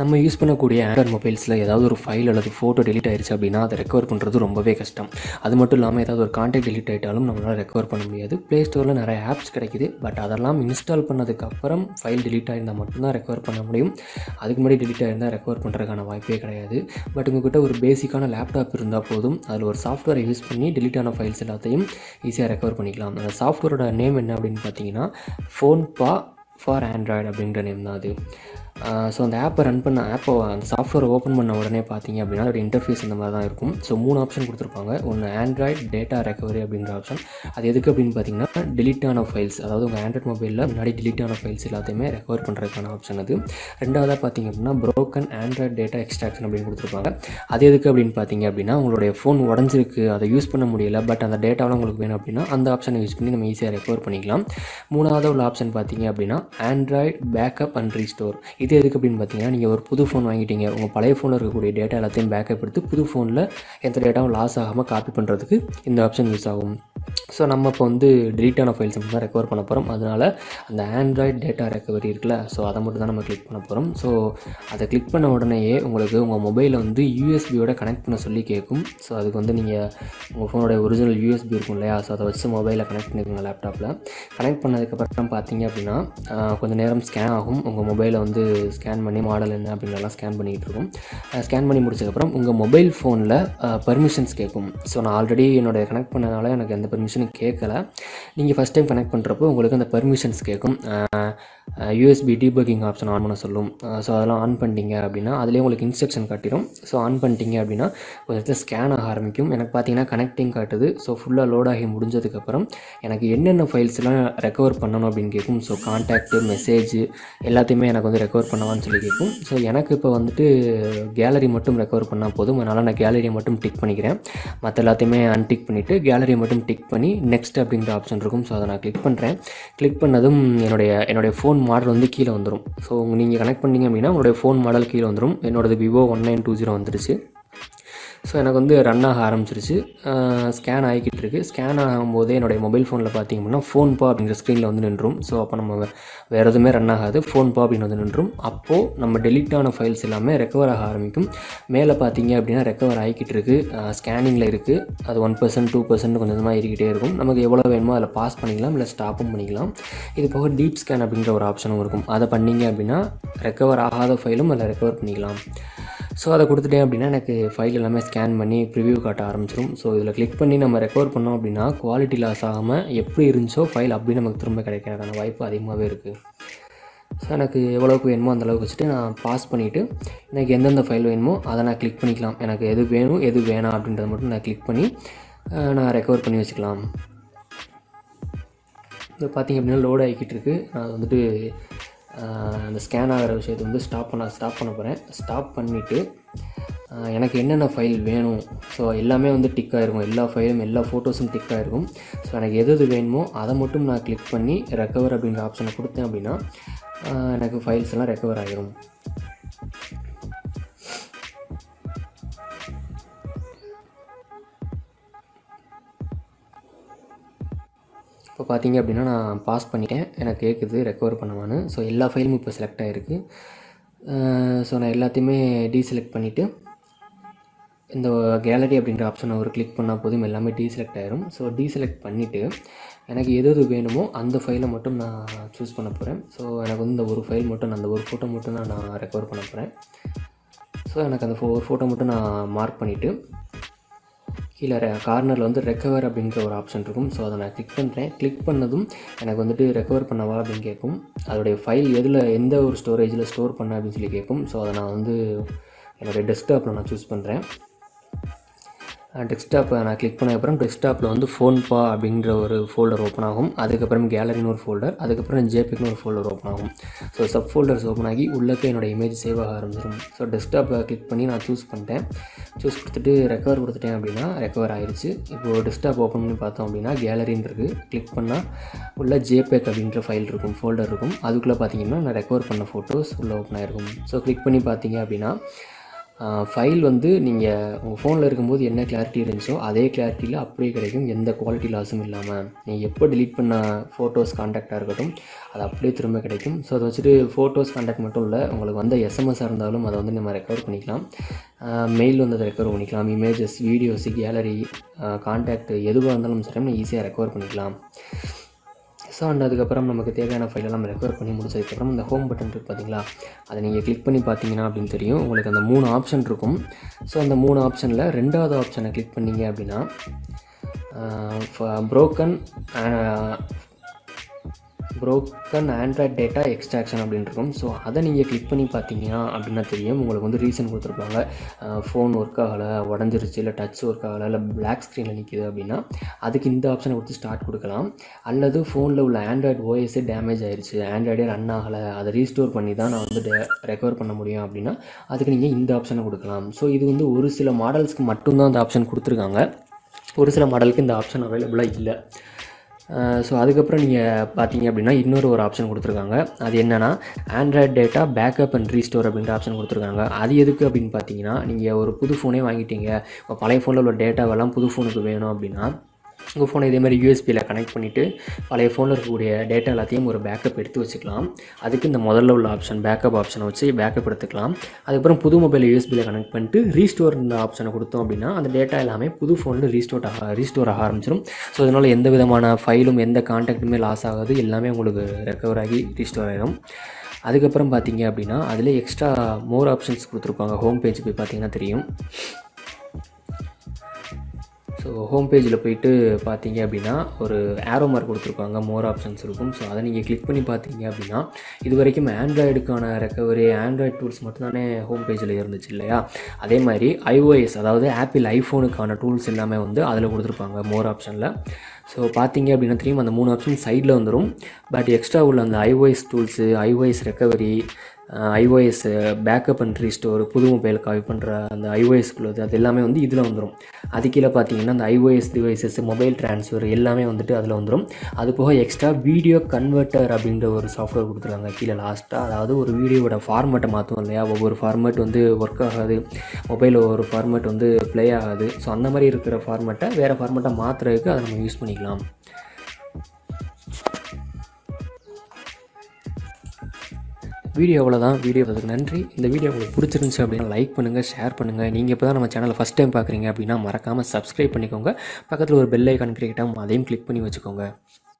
நம்ம யூஸ் பண்ணக்கூடிய ஆண்ட்ராய்ட் மொபைல்ஸில் ஏதாவது ஒரு ஃபைல் அல்லது ஃபோட்டோ டெலிட் ஆயிடுச்சு அப்படின்னா அதை ரெக்கவர் பண்ணுறது ரொம்பவே கஷ்டம் அது மட்டும் இல்லாமல் ஏதாவது ஒரு கான்டாக்ட் டெலிட் ஆகிட்டாலும் நம்மளால் ரெக்கவர் பண்ண முடியாது ப்ளே ஸ்டோரில் நிறைய ஆப்ஸ் கிடைக்குது பட் அதெல்லாம் இன்ஸ்டால் பண்ணதுக்கப்புறம் ஃபைல் டெலிட் ஆகிருந்தால் மட்டும்தான் ரெக்கவர் பண்ண முடியும் அதுக்கு முன்னாடி டெலிட் ஆகிருந்தால் ரெக்கவர் பண்ணுறதுக்கான வாய்ப்பே கிடையாது பட் உங்ககிட்ட ஒரு பேசிக்கான லேப்டாப் இருந்தால் போதும் அதில் ஒரு சாஃப்ட்வேரை யூஸ் பண்ணி டெலிட் ஆன ஃபைல்ஸ் எல்லாத்தையும் ஈஸியாக ரெக்கவர் பண்ணிக்கலாம் அந்த சாஃப்ட்வேரோட நேம் என்ன அப்படின்னு பார்த்தீங்கன்னா ஃபோன்பா ஃபார் ஆண்ட்ராய்டு அப்படின்ற நேம் தான் அது ஸோ அந்த ஆப்பை ரன் பண்ண ஆப்பை அந்த சாஃப்ட்வேர் ஓப்பன் பண்ண உடனே பார்த்தீங்க அப்படின்னா அதோட இன்டர்ஃபேஸ் இந்த மாதிரி தான் இருக்கும் ஸோ மூணு ஆப்ஷன் கொடுத்துருப்பாங்க ஒன்று ஆண்ட்ராய்டு டேட்டா ரெக்கவரி அப்படின்ற ஆப்ஷன் அது எதுக்கு அப்படின்னு பார்த்தீங்கன்னா delete ஆன ஃபைல்ஸ் அதாவது உங்கள் ஆண்ட்ராய்ட் மொபைலில் முன்னாடி delete ஆன ஃபைல்ஸ் எல்லாத்தையுமே ரெக்கவர் பண்ணுறதுக்கான ஆப்ஷன் அது ரெண்டாவதாக பார்த்தீங்க அப்படின்னா broken ஆண்ட்ராய்டு டேட்டா எக்ஸ்ட்ராக்ஷன் அப்படின்னு கொடுத்துருப்பாங்க அது எதுக்கு அப்படின்னு பார்த்தீங்க அப்படின்னா உங்களுடைய ஃபோன் உடஞ்சிருக்கு அதை யூஸ் பண்ண முடியல பட் அந்த டேட்டாவெலாம் உங்களுக்கு வேணும் அப்படின்னா அந்த ஆப்ஷனை யூஸ் பண்ணி நம்ம ஈஸியாக ரெக்கவர் பண்ணிக்கலாம் மூணாவது உள்ள ஆப்ஷன் பார்த்தீங்க அப்படின்னா ஆண்ட்ராய்டு பேக்கப் அண்ட் ரீஸ்டோர் இது எதுக்கு அப்படின்னு பார்த்தீங்கன்னா நீங்கள் ஒரு புது ஃபோன் வாங்கிட்டீங்க உங்கள் பழைய ஃபோனில் இருக்கக்கூடிய டேட்டா எல்லாத்தையும் பேக்கப் எடுத்து புது ஃபோனில் எந்த டேட்டாவும் லாஸ் ஆகாமல் காப்பி பண்ணுறதுக்கு இந்த ஆப்ஷன் யூஸ் ஆகும் ஸோ நம்ம இப்போ வந்து delete ஆன ஃபைல்ஸ் மட்டும் தான் ரெக்கவர் பண்ண போகிறோம் அதனால் அந்த ஆண்ட்ராய்டு டேட்டா ரெக்கவரி இருக்குல்ல ஸோ அதை மட்டும் தான் நம்ம கிளிக் பண்ண போகிறோம் ஸோ அதை கிளிக் பண்ண உடனேயே உங்களுக்கு உங்கள் மொபைலை வந்து யூஎஸ்பியோட கனெக்ட் பண்ண சொல்லி கேட்கும் ஸோ அதுக்கு வந்து நீங்கள் உங்கள் ஃபோனோட ஒரிஜினல் யூஎஸ்பி இருக்கும் இல்லையா ஸோ அதை வச்சு மொபைலில் கனெக்ட் பண்ணிக்கோங்க லேப்டாப்பில் கனெக்ட் பண்ணதுக்கப்புறம் பார்த்தீங்க அப்படின்னா ஆஹ், கொஞ்சம் நேரம் ஸ்கேன் ஆகும் உங்கள் மொபைலை வந்து ஸ்கேன் பண்ணி மாடல் என்ன அப்படின்றலாம் ஸ்கேன் பண்ணிகிட்டு இருக்கும் ஸ்கேன் பண்ணி முடிச்சதுக்கப்புறம் உங்கள் மொபைல் ஃபோனில் பர்மிஷன்ஸ் கேட்கும் ஸோ நான் ஆல்ரெடி என்னோட கனெக்ட் பண்ணனால எனக்கு எந்த பர்மிஷனும் கேட்கல நீங்கள் ஃபஸ்ட் டைம் கனெக்ட் பண்ணுறப்போ உங்களுக்கு அந்த பர்மிஷன்ஸ் கேட்கும் யூஎஸ்பி டீபக்கிங் ஆப்ஷன் ஆன் பண்ண சொல்லும் ஸோ அதெல்லாம் ஆன் பண்ணிட்டீங்க அப்படின்னா அதுலேயே உங்களுக்கு இன்ஸ்ட்ரக்ஷன் காட்டிடும் ஸோ ஆன் பண்ணிட்டீங்க அப்படின்னா கொஞ்சம் ஸ்கேன் ஆக ஆரம்பிக்கும் எனக்கு பார்த்தீங்கன்னா கனெக்டிங் காட்டுது ஸோ ஃபுல்லாக லோட் ஆகி முடிஞ்சதுக்கப்புறம் எனக்கு என்னென்ன ஃபைல்ஸ்லாம் ரெக்கவர் பண்ணணும் அப்படின்னு கேட்கும் ஸோ கான்டாக்ட்டு மெசேஜ் எல்லாத்தையுமே எனக்கு வந்து ரெக்கவர் பண்ணவான்னு சொல்லி கேட்கும் ஸோ எனக்கு இப்போ வந்துட்டு கேலரி மட்டும் ரெக்கவர் பண்ணால் போதும் அதனால் நான் கேலரியை மட்டும் டிக் பண்ணிக்கிறேன் மற்ற எல்லாத்தையுமே அன்டிக் பண்ணிவிட்டு கேலரியை மட்டும் டிக் பண்ணி நெக்ஸ்ட் அப்படிங்கிற ஆப்ஷன் இருக்கும் ஸோ அதை நான் கிளிக் பண்ணுறேன் கிளிக் பண்ணதும் என்னுடைய என்னுடைய ஃபோன் மாடல் வந்து கீழே வந்துடும் ஸோ நீங்கள் கனெக்ட் பண்ணீங்க அப்படின்னா உங்களுடைய ஃபோன் மாடல் கீழே வந்துடும் என்னோடது Vivo one nine two zero வந்துருச்சு ஸோ எனக்கு வந்து ரன் ஆக ஆரம்பிச்சிருச்சு ஸ்கேன் ஆகிக்கிட்டு இருக்கு ஸ்கேன் ஆகும்போதே என்னுடைய மொபைல் ஃபோனில் பார்த்தீங்க அப்படின்னா ஃபோன் பா அப்படிங்கிற ஸ்க்ரீனில் வந்து நின்றும் ஸோ அப்போ நம்ம வே- வேறு எதுவுமே ரன் ஆகாது ஃபோன் பா அப்படின்னு வந்து நின்றும் அப்போது நம்ம delete ஆன ஃபைல்ஸ் எல்லாமே ரெக்கவர் ஆக ஆரம்பிக்கும் மேலே பார்த்தீங்க அப்படின்னா ரெக்கவர் ஆகிக்கிட்டு இருக்கு ஸ்கேனிங்கில் இருக்குது அது ஒன் பர்சன்ட் டூ பர்சன்ட் கொஞ்சம் கொஞ்சமாக ஏறிக்கிட்டே இருக்கும் நமக்கு எவ்வளோ வேணுமோ அதில் பாஸ் பண்ணிக்கலாம் இல்லை ஸ்டாப்பும் பண்ணிக்கலாம் இது போக டீப் ஸ்கேன் அப்படிங்கிற ஒரு ஆப்ஷனும் இருக்கும் அதை பண்ணீங்க அப்படின்னா ரெக்கவர் ஆகாத ஃபைலும் அதில் ரெக்கவர் பண்ணிக்கலாம் ஸோ அதை கொடுத்துட்டேன் அப்படின்னா எனக்கு ஃபைல் எல்லாமே ஸ்கேன் பண்ணி ப்ரிவ்யூ காட்ட ஆரம்பிச்சிடும் ஸோ இதில் கிளிக் பண்ணி நம்ம ரெக்கவர் பண்ணோம் அப்படின்னா குவாலிட்டி லாஸ் ஆகாமல் எப்படி இருந்துச்சோ ஃபைல் அப்படி நமக்கு திரும்ப கிடைக்கிறதுக்கான வாய்ப்பு அதிகமாகவே இருக்குது ஸோ எனக்கு எவ்வளோக்கு வேணுமோ அந்த அளவுக்கு வச்சுட்டு நான் பாஸ் பண்ணிவிட்டு எனக்கு எந்தெந்த ஃபைல் வேணுமோ அதை நான் கிளிக் பண்ணிக்கலாம் எனக்கு எது வேணும் எது வேணாம் அப்படின்றத மட்டும் நான் கிளிக் பண்ணி அஹ், நான் ரெக்கவர் பண்ணி வச்சுக்கலாம் இது பார்த்திங்க அப்படின்னா லோட் ஆகிக்கிட்டு இருக்கு நான் அது வந்துட்டு ஆஹ், அந்த ஸ்கேன் ஆகிற விஷயத்தை வந்து ஸ்டாப் பண்ண ஸ்டாப் பண்ண போகிறேன் ஸ்டாப் பண்ணிவிட்டு எனக்கு என்னென்ன ஃபைல் வேணும் ஸோ எல்லாமே வந்து டிக் ஆகிருக்கும் எல்லா ஃபைலும் எல்லா ஃபோட்டோஸும் டிக் ஆகிருக்கும் ஸோ எனக்கு எது எது வேணுமோ அதை மட்டும் நான் கிளிக் பண்ணி ரெக்கவர் அப்படின்ற ஆப்ஷனை கொடுத்தேன் அப்படின்னா ஆஹ், எனக்கு ஃபைல்ஸ் எல்லாம் ரெக்கவர் ஆகிரும் இப்போ பார்த்தீங்க அப்படின்னா நான் பாஸ் பண்ணிட்டேன் எனக்கு கேட்குது ரெக்கவர் பண்ணுவான்னு ஸோ எல்லா ஃபைலும் இப்போ செலக்ட் ஆகிருக்கு ஸோ நான் எல்லாத்தையுமே டீசெலக்ட் பண்ணிவிட்டு இந்த கேலரி அப்படின்ற ஆப்ஷனை ஒரு கிளிக் பண்ணால் போதும் எல்லாமே டீசெலக்ட் ஆயிரும் ஸோ டீசெலக்ட் பண்ணிவிட்டு எனக்கு எது எது வேணுமோ அந்த ஃபைலை மட்டும் நான் சூஸ் பண்ண போகிறேன் ஸோ எனக்கு வந்து இந்த ஒரு ஃபைல் மட்டும் அந்த ஒரு ஃபோட்டோ மட்டும் தான் நான் ரெக்கவர் பண்ண போகிறேன் ஸோ எனக்கு அந்த ஃபோ ஃபோட்டோ மட்டும் நான் மார்க் பண்ணிவிட்டு கீழே கார்னரில் வந்து ரெக்கவர் அப்படிங்கிற ஒரு ஆப்ஷன் இருக்கும் ஸோ அதை நான் கிளிக் பண்ணுறேன் கிளிக் பண்ணதும் எனக்கு வந்துட்டு ரெக்கவர் பண்ணவா அப்படின்னு கேட்கும் அதோடைய ஃபைல் எதில் எந்த ஒரு ஸ்டோரேஜில் ஸ்டோர் பண்ண அப்படின்னு சொல்லி கேட்கும் ஸோ அதை நான் வந்து என்னுடைய டெஸ்க்டாப்பில் நான் சூஸ் பண்ணுறேன் டெஸ்க்டாப்பை நான் கிளிக் பண்ண அப்புறம் டெஸ்க்டாப்பில் வந்து ஃபோன்பா அப்படிங்கிற ஒரு ஃபோல்டர் ஓப்பன் ஆகும் அதுக்கப்புறம் கேலரின்னு ஒரு ஃபோல்டர் அதுக்கப்புறம் ஜேபிக்னு ஒரு ஃபோல்டர் ஓப்பன் ஆகும் ஸோ சப் ஃபோல்டர்ஸ் ஓப்பன் ஆகி உள்ளக்க என்னோட இமேஜ் சேவ் ஆக ஆரம்பிச்சிடும் ஸோ டெஸ்க்டாப்பை கிளிக் பண்ணி நான் சூஸ் பண்ணிட்டேன் சூஸ் கொடுத்துட்டு ரெக்கவர் கொடுத்துட்டேன் அப்படின்னா ரெக்கவர் ஆயிருச்சு இப்போது டெஸ்க்டாப் ஓப்பன் பண்ணி பார்த்தோம் அப்படின்னா கேலரின்னு இருக்குது கிளிக் பண்ணால் உள்ள ஜேபேக் அப்படின்ற ஃபைல் இருக்கும் ஃபோல்டர் இருக்கும் அதுக்குள்ளே பார்த்தீங்கன்னா நான் ரெக்கவர் பண்ண ஃபோட்டோஸ் உள்ளே ஓப்பன் ஆயிருக்கும் ஸோ கிளிக் பண்ணி பார்த்தீங்க அப்படின்னா ஃபைல் வந்து நீங்கள் உங்கள் ஃபோனில் இருக்கும்போது என்ன கிளாரிட்டி இருந்துச்சோ அதே கிளாரிட்டியில் அப்படியே கிடைக்கும் எந்த குவாலிட்டி லாஸும் இல்லாமல் நீங்கள் எப்போ delete பண்ண ஃபோட்டோஸ் காண்டாக்டாக இருக்கட்டும் அது அப்படியே திரும்ப கிடைக்கும் ஸோ அதை வச்சுட்டு ஃபோட்டோஸ் காண்டாக்ட் மட்டும் இல்லை உங்களுக்கு வந்த எஸ்எம்எஸ்ஸாக இருந்தாலும் அதை வந்து நம்ம ரெக்கவர் பண்ணிக்கலாம் மெயில் வந்து அதை ரெக்கவர் பண்ணிக்கலாம் இமேஜஸ் வீடியோஸ் கேலரி காண்டாக்ட் எதுவாக இருந்தாலும் சரி நம்ம ஈஸியாக ரெக்கவர் பண்ணிக்கலாம் ஸோ அண்ட் அதுக்கப்புறம் நமக்கு தேவையான ஃபைலெல்லாம் ரெக்கவர் பண்ணி முடிச்சதுக்கப்புறம் இந்த ஹோம் பட்டன் இருக்குது பார்த்தீங்களா அதை நீங்கள் கிளிக் பண்ணி பார்த்தீங்கன்னா அப்படின்னு தெரியும் உங்களுக்கு அந்த மூணு ஆப்ஷன் இருக்கும் ஸோ அந்த மூணு ஆப்ஷனில் ரெண்டாவது ஆப்ஷனை கிளிக் பண்ணீங்க அப்படின்னா broken broken Android data extraction அப்படின்னு இருக்கும் ஸோ அதை நீங்கள் கிளிக் பண்ணி பார்த்தீங்கன்னா அப்படின்னா தெரியும் உங்களுக்கு வந்து ரீசன் கொடுத்துருப்பாங்க ஃபோன் ஒர்க் ஆகலை உடஞ்சிருச்சு இல்லை டச் ஒர்க் ஆகலை இல்லை பிளாக் ஸ்க்ரீனில் நிற்கிது அப்படின்னா அதுக்கு இந்த ஆப்ஷனை கொடுத்து ஸ்டார்ட் கொடுக்கலாம் அல்லது ஃபோனில் உள்ள ஆண்ட்ராய்டு ஓஎஸ்ஸே டேமேஜ் ஆயிருச்சு ஆண்ட்ராய்டே ரன் ஆகலை அதை ரீஸ்டோர் பண்ணி தான் நான் வந்து ரெக்கவர் பண்ண முடியும் அப்படின்னா அதுக்கு நீங்கள் இந்த ஆப்ஷனை கொடுக்கலாம் ஸோ இது வந்து ஒரு சில மாடல்ஸ்க்கு மட்டும்தான் அந்த ஆப்ஷன் கொடுத்துருக்காங்க ஒரு சில மாடலுக்கு இந்த ஆப்ஷன் அவைலபிளாக இல்லை ஸோ அதுக்கப்புறம் நீங்கள் பார்த்தீங்க அப்படின்னா இன்னொரு ஒரு ஆப்ஷன் கொடுத்துருக்காங்க அது என்னென்னா Android data backup and restore அப்படின்ற ஆப்ஷன் கொடுத்துருக்காங்க அது எதுக்கு அப்படின்னு பார்த்தீங்கன்னா நீங்கள் ஒரு புது ஃபோனே வாங்கிட்டீங்க இப்போ பழைய ஃபோனில் உள்ள டேட்டாவெல்லாம் புது ஃபோனுக்கு வேணும் அப்படின்னா உங்கள் ஃபோனை இதே மாதிரி யூஎஸ்பியில் கனெக்ட் பண்ணிவிட்டு பழைய ஃபோனில் இருக்கக்கூடிய டேட்டா எல்லாத்தையும் ஒரு பேக்கப் எடுத்து வச்சுக்கலாம் அதுக்கு இந்த முதல்ல உள்ள ஆப்ஷன் பேக்கப் ஆப்ஷனை வச்சு பேக்கப் எடுத்துக்கலாம் அதுக்கப்புறம் புது மொபைல் யூஎஸ்பியில் கனெக்ட் பண்ணிட்டு ரீஸ்டோர் இந்த ஆப்ஷனை கொடுத்தோம் அப்படின்னா அந்த டேட்டா எல்லாமே புது ஃபோனில் ரீஸ்டோர் ஆக ரீஸ்டோர் ஆக ஆரம்பிச்சிடும் ஸோ இதனால் எந்த விதமான ஃபைலும் எந்த கான்டாக்ட்டுமே லாஸ் ஆகாது எல்லாமே உங்களுக்கு ரெக்கவர் ஆகி ரீஸ்டோர் ஆகிடும் அதுக்கப்புறம் பார்த்தீங்க அப்படின்னா அதில் எக்ஸ்ட்ரா மோர் ஆப்ஷன்ஸ் கொடுத்துருப்பாங்க ஹோம் பேஜ் போய் பார்த்தீங்கன்னா தெரியும் ஸோ ஹோம் பேஜில் போயிட்டு பார்த்தீங்க அப்படின்னா ஒரு ஆரோ மார்க் கொடுத்துருப்பாங்க மோர் ஆப்ஷன்ஸ் இருக்கும் ஸோ அதை நீங்கள் கிளிக் பண்ணி பார்த்தீங்க அப்படின்னா இது வரைக்கும் ஆண்ட்ராய்டுக்கான ரெக்கவரி ஆண்ட்ராய்டு டூல்ஸ் மட்டும்தானே ஹோம் பேஜில் இருந்துச்சு இல்லையா அதே மாதிரி ஐஓஎஸ் அதாவது ஆப்பிள் ஐஃபோனுக்கான டூல்ஸ் எல்லாமே வந்து அதில் கொடுத்துருப்பாங்க மோர் ஆப்ஷனில் ஸோ பார்த்தீங்க அப்படின்னா தெரியும் அந்த மூணு ஆப்ஷன் சைடில் வந்துடும் பட் எக்ஸ்ட்ரா உள்ள அந்த iOS tools iOS recovery iOS backup and restore புது மொபைல் காப்பி பண்ணுற அந்த ஐஓஎஸ்க்குள்ளது அது எல்லாமே வந்து இதில் வந்துடும் அது கீழே பார்த்தீங்கன்னா அந்த ஐஓஎஸ் டிவைசஸ் மொபைல் ட்ரான்ஸ்ஃபர் எல்லாமே வந்துட்டு அதில் வந்துடும் அது போக எக்ஸ்ட்ரா வீடியோ கன்வெர்ட்டர் அப்படின்ற ஒரு சாஃப்ட்வேர் கொடுத்துருக்காங்க கீழே லாஸ்ட்டாக அதாவது ஒரு வீடியோவோட ஃபார்மேட்டை மாற்றும் இல்லையா ஒவ்வொரு ஃபார்மேட் வந்து ஒர்க் ஆகாது மொபைலில் ஒரு ஃபார்மேட் வந்து ப்ளே ஆகாது ஸோ அந்த மாதிரி இருக்கிற ஃபார்மேட்டை வேறு ஃபார்மேட்டை மாற்றுறதுக்கு அதை நம்ம யூஸ் பண்ணிக்கலாம் வீடியோ அவ்வளோதான் வீடியோ பார்த்ததுக்கு நன்றி இந்த வீடியோ உங்களுக்கு பிடிச்சிருந்துச்சு அப்படின்னா லைக் பண்ணுங்கள் ஷேர் பண்ணுங்கள் நீங்கள் இப்போ தான் நம்ம சேனலை ஃபஸ்ட் டைம் பார்க்குறீங்க அப்படின்னா மறக்காமல் சப்ஸ்கிரைப் பண்ணிக்கோங்க பக்கத்தில் ஒரு பெல் ஐக்கான் கிரியேட்டாக அதையும் கிளிக் பண்ணி வச்சுக்கோங்க